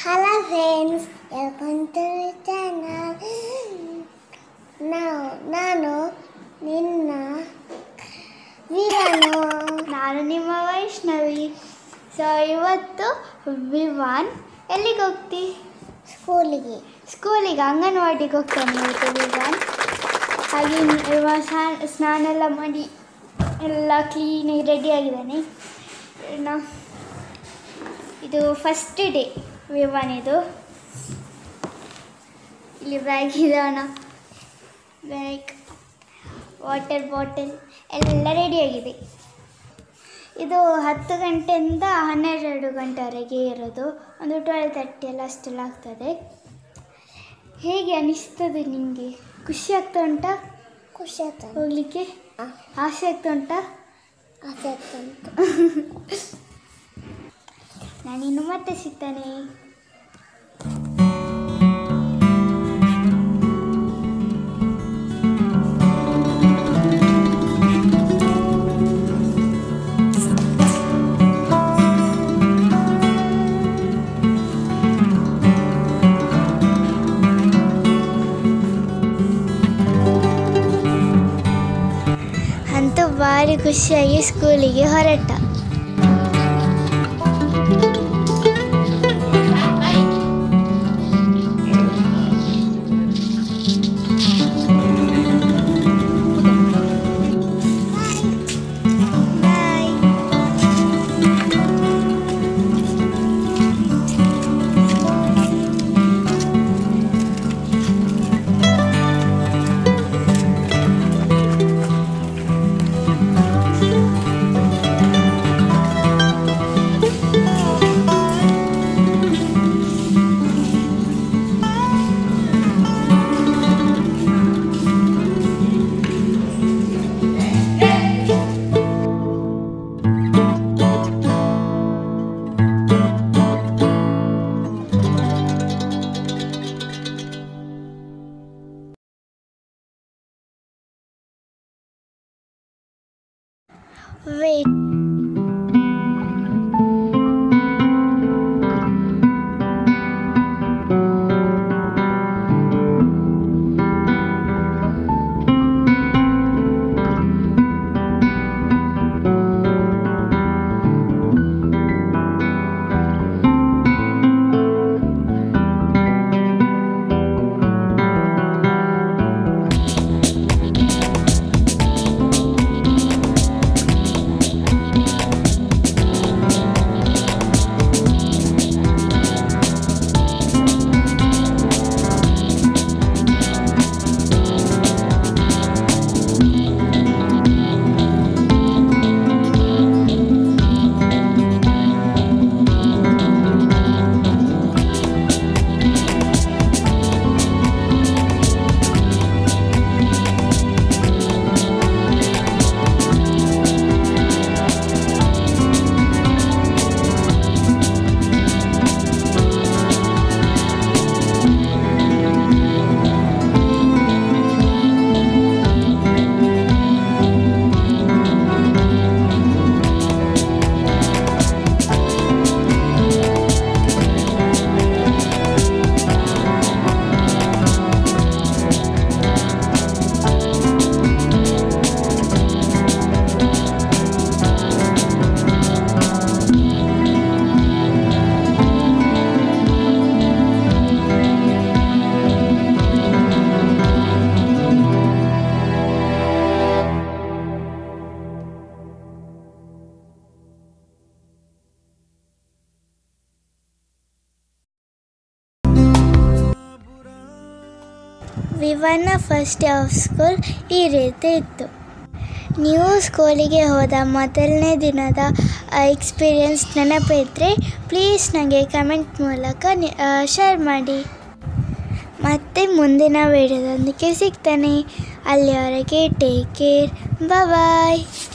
hello friends welcome to channel ನಾವು ನಾನು ನಿನ್ನ ವಿವನು ನಾನು ನಿಮ್ಮ ವೈಷ್ಣವಿ ಸೊ ಇವತ್ತು ವಿವಾನ್ ಎಲ್ಲಿಗೆ ಹೋಗ್ತಿ ಸ್ಕೂಲಿಗೆ ಸ್ಕೂಲಿಗೆ ಅಂಗನವಾಡಿಗೆ ಹೋಗ್ತಾನೆ ಇವತ್ತು ವಿವಾನ್ ಹಾಗೆ ಇವ ಸ್ನಾನ ಸ್ನಾನ ಎಲ್ಲ ಮಾಡಿ ಎಲ್ಲ ಕ್ಲೀನಾಗಿ ರೆಡಿ ಆಗಿದ್ದಾನೆ ಇನ್ನು ಇದು ಫಸ್ಟ್ ಡೇ ವಿವಾನ್ ಇದು ಇಲ್ಲಿ ಬ್ಯಾಗ್ ಇದಾನ ಬ್ಯಾಗ್ ವಾಟರ್ ಬಾಟಲ್ ಎಲ್ಲ ರೆಡಿಯಾಗಿದೆ ಇದು ಹತ್ತು ಗಂಟೆಯಿಂದ ಹನ್ನೆರಡು ಗಂಟೆವರೆಗೆ ಇರೋದು ಒಂದು ಟ್ವೆಲ್ ತರ್ಟಿ ಎಲ್ಲ ಅಷ್ಟೆಲ್ಲ ಆಗ್ತದೆ ಹೇಗೆ ಅನಿಸ್ತದೆ ನಿಮಗೆ ಖುಷಿ ಆಗ್ತಾ ಉಂಟಾ ಖುಷಿ ಆಯ್ತು ಹೋಗ್ಲಿಕ್ಕೆ ಆಸೆ ಆಗ್ತಾ ಉಂಟಾ ಆಸೆ ಆಗ್ತುಂಟು ನಾನಿನ್ನು ಮತ್ತೆ ಸಿಗ್ತಾನೆ ಅಂತೂ ಭಾರಿ ಖುಷಿಯಾಗಿ ಸ್ಕೂಲಿಗೆ ಹೊರಟ ಬಾಯ್ ವೇಟ್ ವಿವನ್ನ ಫಸ್ಟ್ ಡೇ ಆಫ್ ಸ್ಕೂಲ್ ಈ ರೀತಿ ಇತ್ತು ನೀವು ಸ್ಕೂಲಿಗೆ ಹೋದ ಮೊದಲನೇ ದಿನದ ಎಕ್ಸ್ಪೀರಿಯನ್ಸ್ ನೆನಪಿದ್ರೆ ಪ್ಲೀಸ್ ನನಗೆ ಕಮೆಂಟ್ ಮೂಲಕ ಶೇರ್ ಮಾಡಿ ಮತ್ತೆ ಮುಂದಿನ ವಿಡಿಯೋದೊಂದಿಗೆ ಸಿಗ್ತಾನೆ ಅಲ್ಲಿಯವರೆಗೆ ಟೇಕ್ ಕೇರ್ ಬಾಯ್